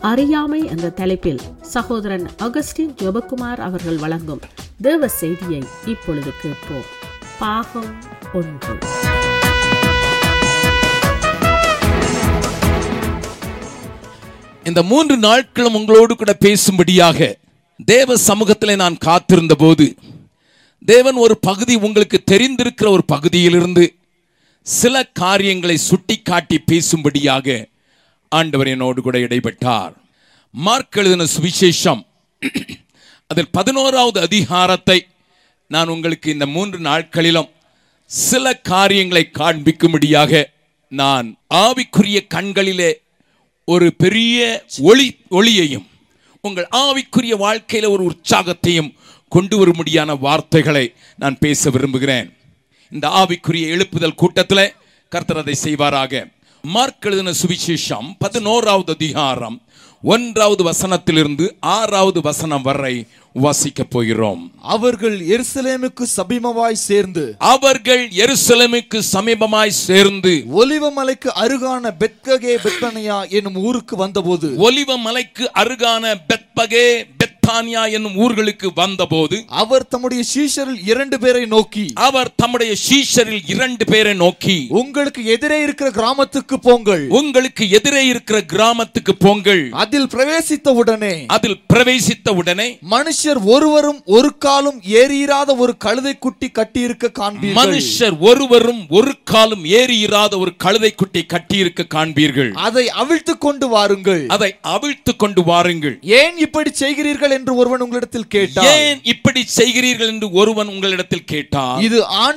அறியாமை என்ற தலைப்பில் சகோதரன் அகஸ்டின் ஜெபக்குமார் அவர்கள் வழங்கும் தேவ செய்தியை இப்பொழுது கேட்போம் பாகம் ஒன்று இந்த மூன்று நாட்களும் உங்களோடு கூட பேசும்படியாக தேவ சமூகத்திலே நான் காத்திருந்த போது தேவன் ஒரு பகுதி உங்களுக்கு தெரிந்திருக்கிற ஒரு பகுதியிலிருந்து சில காரியங்களை சுட்டிக்காட்டி பேசும்படியாக ஆண்டவர் என்னோடு கூட இடைப்பட்டார் மார்க் எழுதின சுவிசேஷம் அதில் பதினோராவது அதிகாரத்தை நான் உங்களுக்கு இந்த மூன்று நாட்களிலும் சில காரியங்களை காண்பிக்கும்படியாக நான் ஆவிக்குரிய கண்களிலே ஒரு பெரிய ஒளி ஒளியையும் உங்கள் ஆவிக்குரிய வாழ்க்கையில ஒரு உற்சாகத்தையும் கொண்டு வரும்படியான வார்த்தைகளை நான் பேச விரும்புகிறேன் இந்த ஆவிக்குரிய எழுப்புதல் கூட்டத்தில் கர்த்தர் அதை செய்வாராக மார்க் எழுதின சுவிசேஷம் பதினோராவது அதிகாரம் ஒன்றாவது வசனத்திலிருந்து ஆறாவது வசனம் வரை வாசிக்கப் போகிறோம் அவர்கள் எருசலேமுக்கு சபீமமாய் சேர்ந்து அவர்கள் எருசலேமுக்கு சமீபமாய் சேர்ந்து ஒலிவமலைக்கு அருகான பெத்ககே பெத்தனியா என்னும் ஊருக்கு வந்தபோது ஒலிவ மலைக்கு அருகான பெத்பகே பெத்தானியா என்னும் ஊர்களுக்கு வந்தபோது அவர் தம்முடைய சீஷரில் இரண்டு பேரை நோக்கி அவர் தம்முடைய சீஷரில் இரண்டு பேரை நோக்கி உங்களுக்கு எதிரே இருக்கிற கிராமத்துக்கு போங்கள் உங்களுக்கு எதிரே இருக்கிற கிராமத்துக்கு போங்கள் அதில் பிரவேசித்த உடனே அதில் பிரவேசித்த உடனே மனுஷர் ஒருவரும் ஒரு காலும் ஏறியிராத ஒரு கழுதை குட்டி கட்டியிருக்க காண்பீர்கள் மனுஷர் ஒருவரும் ஒரு காலும் ஏறியிராத ஒரு கழுதை குட்டி கட்டியிருக்க காண்பீர்கள் அதை அவிழ்த்து கொண்டு வாருங்கள் அதை அவிழ்த்து கொண்டு வாருங்கள் ஏன் இப்படி செய்கிறீர்கள் என்று ஒருவன் உங்களிடத்தில் கேட்டான் ஏன் இப்படி செய்கிறீர்கள் என்று ஒருவன் உங்களிடத்தில் கேட்டான் இது ஆண்